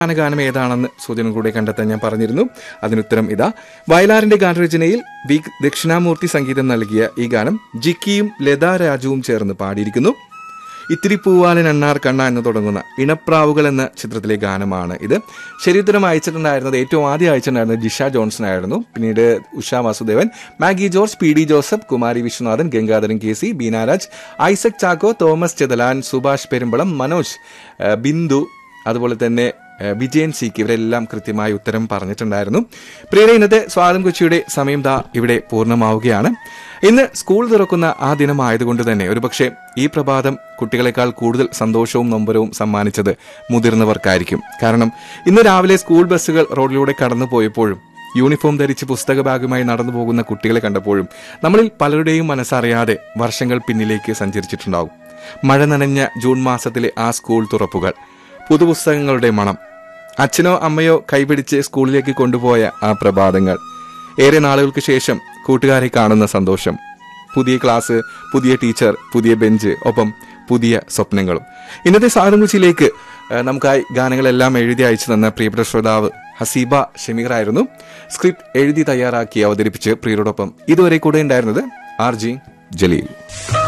അവസാന ഗാനം ഏതാണെന്ന് സൂചന കൂടെ കണ്ടെത്താൻ ഞാൻ പറഞ്ഞിരുന്നു അതിനുത്തരം ഇതാ വയലാറിന്റെ ഗാനരചനയിൽ വി ദക്ഷിണാമൂർത്തി സംഗീതം നൽകിയ ഈ ഗാനം ജിക്കിയും ലതാ രാജുവും ചേർന്ന് പാടിയിരിക്കുന്നു ഇത്തിരി പൂവാലൻ അണ്ണാർ കണ്ണ എന്ന് തുടങ്ങുന്ന ഇണപ്രാവുകൾ എന്ന ചിത്രത്തിലെ ഗാനമാണ് ഇത് ശരിയുത്തരം അയച്ചിട്ടുണ്ടായിരുന്നത് ഏറ്റവും ആദ്യം അയച്ചിട്ടുണ്ടായിരുന്നത് ജിഷ ജോൺസൺ ആയിരുന്നു പിന്നീട് Usha Vasudevan Maggie George P D Joseph Kumari Viswanathan Gangadharan K C Beenaraj Isaac Chacko Thomas Chethalan Subhash Perumbalam Manoj ഏഹ് ബിന്ദു അതുപോലെ തന്നെ ഏഹ് വിജയൻ സി കെ ഇവരെല്ലാം കൃത്യമായി ഉത്തരം പറഞ്ഞിട്ടുണ്ടായിരുന്നു പ്രിയരെ ഇന്നത്തെ സ്വാതം കൊച്ചിയുടെ സമയം ദാ ഇവിടെ പൂർണ്ണമാവുകയാണ് ഇന്ന് സ്കൂൾ തുറക്കുന്ന ആ ദിനമായതുകൊണ്ട് തന്നെ ഒരുപക്ഷെ ഈ പ്രഭാതം കുട്ടികളെക്കാൾ കൂടുതൽ സന്തോഷവും നൊമ്പരവും സമ്മാനിച്ചത് മുതിർന്നവർക്കായിരിക്കും കാരണം ഇന്ന് രാവിലെ സ്കൂൾ ബസ്സുകൾ റോഡിലൂടെ കടന്നു പോയപ്പോഴും യൂണിഫോം ധരിച്ച് പുസ്തക ബാഗുമായി നടന്നു പോകുന്ന കുട്ടികളെ കണ്ടപ്പോഴും നമ്മളിൽ പലരുടെയും മനസ്സറിയാതെ വർഷങ്ങൾ പിന്നിലേക്ക് സഞ്ചരിച്ചിട്ടുണ്ടാവും മഴ നനഞ്ഞ ജൂൺ മാസത്തിലെ ആ സ്കൂൾ തുറപ്പുകൾ പുതുപുസ്തകങ്ങളുടെ മണം അച്ഛനോ അമ്മയോ കൈപിടിച്ച് സ്കൂളിലേക്ക് കൊണ്ടുപോയ ആ പ്രഭാതങ്ങൾ ഏറെ നാളുകൾക്ക് ശേഷം കൂട്ടുകാരെ കാണുന്ന സന്തോഷം പുതിയ ക്ലാസ് പുതിയ ടീച്ചർ പുതിയ ബെഞ്ച് ഒപ്പം പുതിയ സ്വപ്നങ്ങളും ഇന്നത്തെ സാധനകുച്ചിയിലേക്ക് നമുക്കായി ഗാനങ്ങളെല്ലാം എഴുതി അയച്ചു തന്ന പ്രിയപ്പെട്ട ശ്രോതാവ് ഹസീബ ഷമീർ ആയിരുന്നു സ്ക്രിപ്റ്റ് എഴുതി തയ്യാറാക്കി അവതരിപ്പിച്ച് പ്രിയരോടൊപ്പം ഇതുവരെ കൂടെ ഉണ്ടായിരുന്നത് ആർ ജി ജലീൽ